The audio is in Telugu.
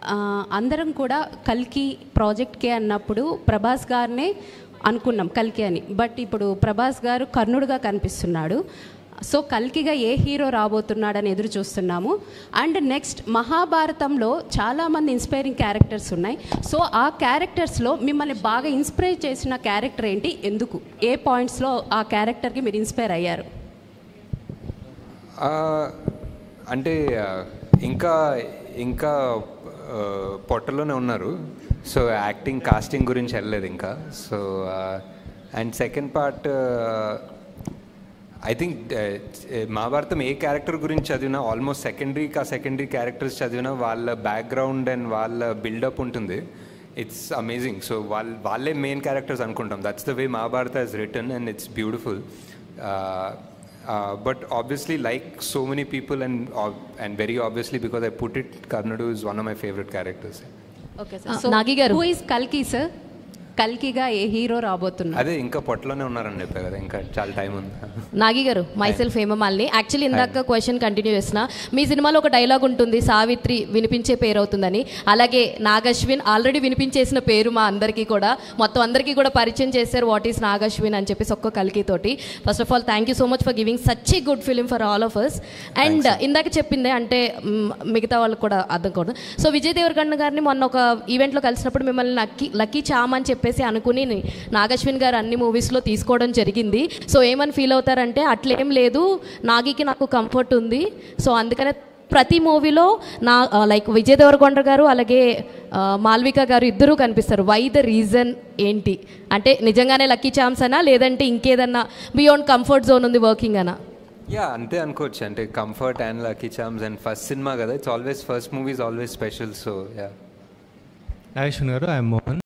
ఆ, అందరం కూడా కల్కి ప్రాజెక్ట్కే అన్నప్పుడు ప్రభాస్ గారినే అనుకున్నాం కల్కి అని బట్ ఇప్పుడు ప్రభాస్ గారు కర్ణుడుగా కనిపిస్తున్నాడు సో కల్కిగా ఏ హీరో రాబోతున్నాడని ఎదురు చూస్తున్నాము అండ్ నెక్స్ట్ మహాభారతంలో చాలామంది ఇన్స్పైరింగ్ క్యారెక్టర్స్ ఉన్నాయి సో ఆ క్యారెక్టర్స్లో మిమ్మల్ని బాగా ఇన్స్పైర్ చేసిన క్యారెక్టర్ ఏంటి ఎందుకు ఏ పాయింట్స్లో ఆ క్యారెక్టర్కి మీరు ఇన్స్పైర్ అయ్యారు ఆ, అంటే ఆ, ఇంకా ఇంకా ఆ, పొట్టలోనే ఉన్నారు సో యాక్టింగ్ కాస్టింగ్ గురించి వెళ్ళలేదు ఇంకా so and second part I think Mahabharatam ఏ క్యారెక్టర్ గురించి చదివినా ఆల్మోస్ట్ సెకండరీ కా సెకండరీ క్యారెక్టర్స్ చదివినా వాళ్ళ బ్యాక్గ్రౌండ్ అండ్ వాళ్ళ బిల్డప్ ఉంటుంది ఇట్స్ అమేజింగ్ సో వాళ్ళ వాళ్ళే మెయిన్ క్యారెక్టర్స్ అనుకుంటాం that's the way Mahabharata is written and it's beautiful but obviously like so many people and and very obviously because I put it కర్ణుడు is one of my favourite characters okay ఆ, నాగి గారు. హూ ఇస్ కల్కి సార్ కల్కిగా ఏ హీరో రాబోతున్నారు అదే ఇంకా పొట్టలోనే ఉన్నారని చెప్పా కదా ఇంకా చాలా టైం ఉంది నాగి గారు మైసెల్ఫ్ హేమమాలిని యాక్చువల్లీ ఇందాక క్వశ్చన్ కంటిన్యూ చేసిన మీ సినిమాలో ఒక డైలాగ్ ఉంటుంది సావిత్రి వినిపించే పేరు అవుతుందని అలాగే నాగశ్విన్ ఆల్రెడీ వినిపించేసిన పేరు మా అందరికీ కూడా మొత్తం అందరికీ కూడా పరిచయం చేశారు వాట్ ఈస్ నాగశ్విన్ అని చెప్పేసి ఒక్క కలికి తోటి first of all thank you so much for giving such a good film for all of us and ఇందాక చెప్పిందే అంటే మ్, మిగతా వాళ్ళకి కూడా అర్థం కాదు సో విజయ్ దేవరకొండ గారిని మొన్న ఒక ఈవెంట్లో కలిసినప్పుడు మిమ్మల్ని లక్కీ లక్కీ చామ్ అని చెప్పేసి అనుకుని నాగశ్విన్ గారు అన్ని మూవీస్లో తీసుకోవడం జరిగింది సో ఏమని ఫీల్ అవుతారంటే అట్లేం లేదు నాగికి నాకు కంఫర్ట్ ఉంది సో అందుకనే ప్రతి మూవీలో నా లైక్ విజయ్ దేవరకొండ గారు అలాగే ఆ, మాల్విక గారు ఇద్దరూ కనిపిస్తారు వై ద రీజన్ ఏంటి అంటే నిజంగానే లక్కీ ఛాన్స్ అనా లేదంటే ఇంకేదన్నా బియాండ్ కంఫర్ట్ జోన్ ఉంది వర్కింగ్ అనా యా అంతే అనుకోవచ్చు అంటే comfort and lucky charms and first cinema కదా it's always first movie is always special so yeah Nag Ashwin garu I'm Mohan